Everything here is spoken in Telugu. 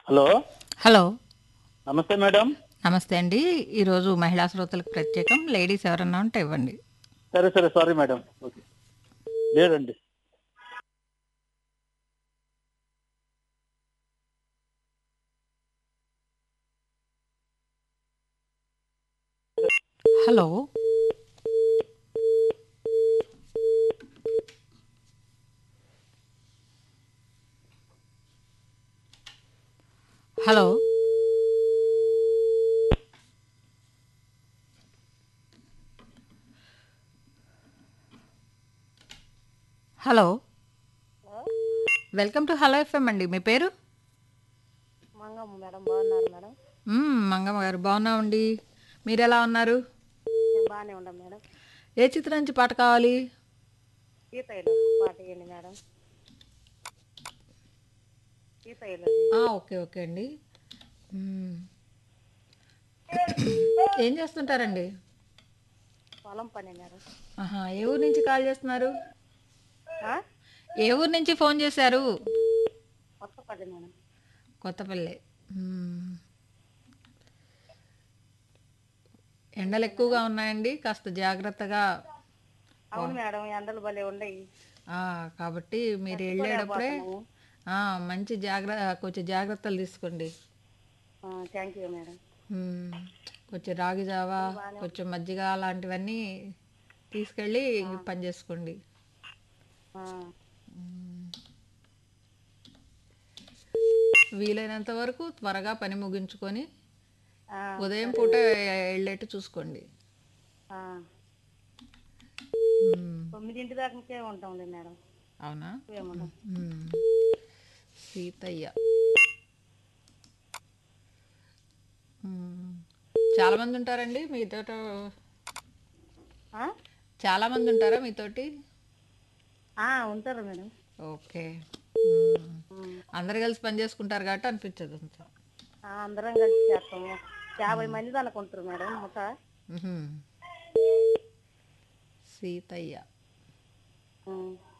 హలో హలో నమస్తే మేడం నమస్తే అండి ఈరోజు మహిళా శ్రోతలకు ప్రత్యేకం లేడీస్ ఎవరన్నా ఉంటే ఇవ్వండి సరే సరే సారీ మేడం ఓకే లేదండి hello hello hello welcome to hello FM అండి మీ పేరు మంగమ్మ మేడం బాగున్నారు మేడం మ్మ్, మంగమ్మ గారు బాగున్నామండి మీరు ఎలా ఉన్నారు నేను బాగానే ఉన్నాం మేడం ఏ చిత్రం నుంచి పాట కావాలి సీతయ్యలు పాట ఇవ్వండి మేడం సీతయ్యలు ఆ, ఓకే ఓకే అండి మ్మ్. ఏం చేస్తుంటారండి పొలం పని మేడం ఆహా ఏ ఊరు నుంచి కాల్ చేస్తున్నారు ఆ? ఏ ఊరు నుంచి ఫోన్ చేశారు కొత్త పని మేడం కొత్తపల్లి మ్మ్. ఎండలు ఎక్కువగా ఉన్నాయండి కాస్త జాగ్రత్తగా అవును మేడం ఎండలు భలే ఉన్నాయి ఆ, కాబట్టి మీరు వెళ్ళేటప్పుడే ఆ, మంచి జాగ్రత్త కొంచెం జాగ్రత్తలు తీసుకోండి థ్యాంక్ యూ మేడం మ్మ్. కొంచెం రాగి జావా కొంచెం మజ్జిగ అలాంటివన్నీ తీసుకెళ్ళి పని చేసుకోండి ఆ, వీలైనంత వరకు త్వరగా పని ముగించుకొని ఆ, ఉదయం పూట వెళ్ళేట్టు చూసుకోండి ఆ. మ్మ్. తొమ్మిదింటి దాకాకే ఉంటాంలే మేడం అవునా ఏముండదు మ్మ్. సీతయ్య మ్మ్. చాలా మంది ఉంటారండి మీతో ఆ? చాలా మంది ఉంటారా మీతోటి ఆ, ఉంటారు మేడం ఓకే మ్మ్. ఉమ్. అందరు కలిసి పని చేసుకుంటారు కాబట్టి అనిపించదు అంత ఆ, అందరం కలిసి చేస్తాము యాభై మంది దానికి ఉంటారు మేడం ముఠ మ్హూ. సీతయ్య ఉమ్.